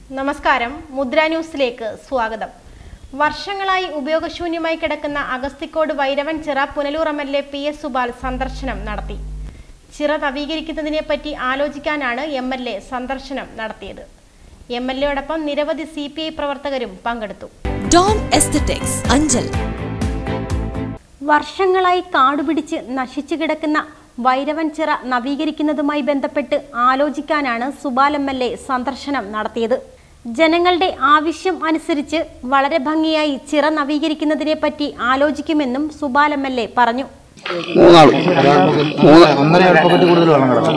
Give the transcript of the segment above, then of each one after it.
നമസ്കാരം മുദ്ര ന്യൂസിലേക്ക് സ്വാഗതം വർഷങ്ങളായി ഉപയോഗശൂന്യമായി കിടക്കുന്ന Agasthikode Vairavan Chira Punalur M L A P S Subal സന്ദർശനം നടത്തി ചിറ നവീകരിക്കുന്നതിനെ പറ്റി ആലോചിക്കാനാണ് എം എൽ എ സന്ദർശനം നടത്തിയത് എം എൽ എയോടൊപ്പം നിരവധി സി പി ഐ പ്രവർത്തകരും പങ്കെടുത്തു ഡോൺ എസ്തറ്റിക്സ് അഞ്ചൽ വർഷങ്ങളായി കാടുപിടിച്ച് നശിച്ചു കിടക്കുന്ന വൈരവൻ ചിറ നവീകരിക്കുന്നതുമായി ബന്ധപ്പെട്ട് ആലോചിക്കാനാണ് സുബാൽ എം എൽ എ സന്ദർശനം നടത്തിയത് ജനങ്ങളുടെ ആവശ്യം അനുസരിച്ച് വളരെ ഭംഗിയായി ചിറ നവീകരിക്കുന്നതിനെ പറ്റി ആലോചിക്കുമെന്നും സുബാൽ എം എൽ എ പറഞ്ഞു മൂന്നാൾ മൂന്ന് ഒന്നര അല്പപ്പറ്റി കൂടുതൽ വെള്ളം കിടക്കും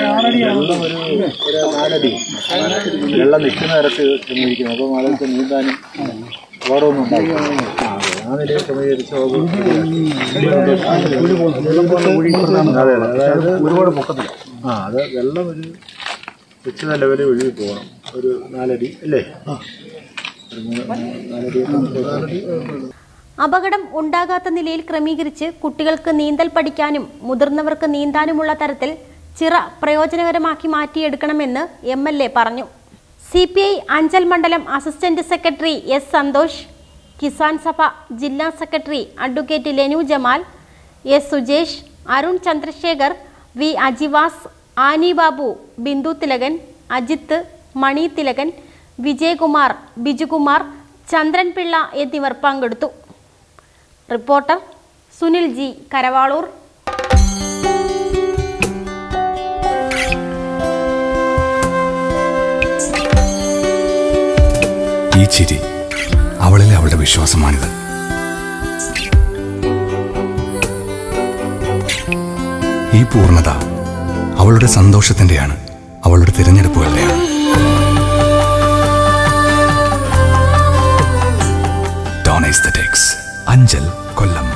വെള്ളം നിൽക്കുന്ന തരത്തിൽ ക്രമീകരിക്കുന്നത് അപ്പോൾ ആളുകൾക്ക് നീന്താനും അപകടമൊന്നും ഉണ്ടായില്ല ആ നിലയിൽ ക്രമീകരിച്ച അതെ അതെ അതായത് ഒരുപാട് പൊക്കത്തില്ല ആ അത് വെള്ളം ഒരു നിശ്ചിത ലെവലിൽ ഒഴുകി പോകണം ഒരു നാലടി അല്ലേ ഒരു മൂന്ന് നാലടി നാലടി അപകടം ഉണ്ടാകാത്ത നിലയിൽ ക്രമീകരിച്ച് കുട്ടികൾക്ക് നീന്തൽ പഠിക്കാനും മുതിർന്നവർക്ക് നീന്താനുമുള്ള തരത്തിൽ ചിറ പ്രയോജനകരമാക്കി മാറ്റിയെടുക്കണമെന്ന് എം എൽ എ പറഞ്ഞു സി പി ഐ അഞ്ചൽ മണ്ഡലം assistant secretary S Santhosh Kisan Sabha ജില്ലാ secretary advocate Lenu Jamal S Sujesh Arun Chandrasekhar V Ajivas Annie Babu Bindu Thilakan Ajith Mani Thilakan Vijayakumar Bijukumar Chandran Pillai എന്നിവർ പങ്കെടുത്തു റിപ്പോർട്ടർ സുനിൽ ജി കരവാളൂർ ഈ ചിരി അവളിലെ അവളുടെ വിശ്വാസമാണിത് ഈ പൂർണ്ണത അവളുടെ സന്തോഷത്തിന്റെയാണ് അവളുടെ തിരഞ്ഞെടുപ്പുകളുടെയാണ് ഡോൺ എസ്തറ്റിക്സ് അഞ്ചൽ കൊല്ലം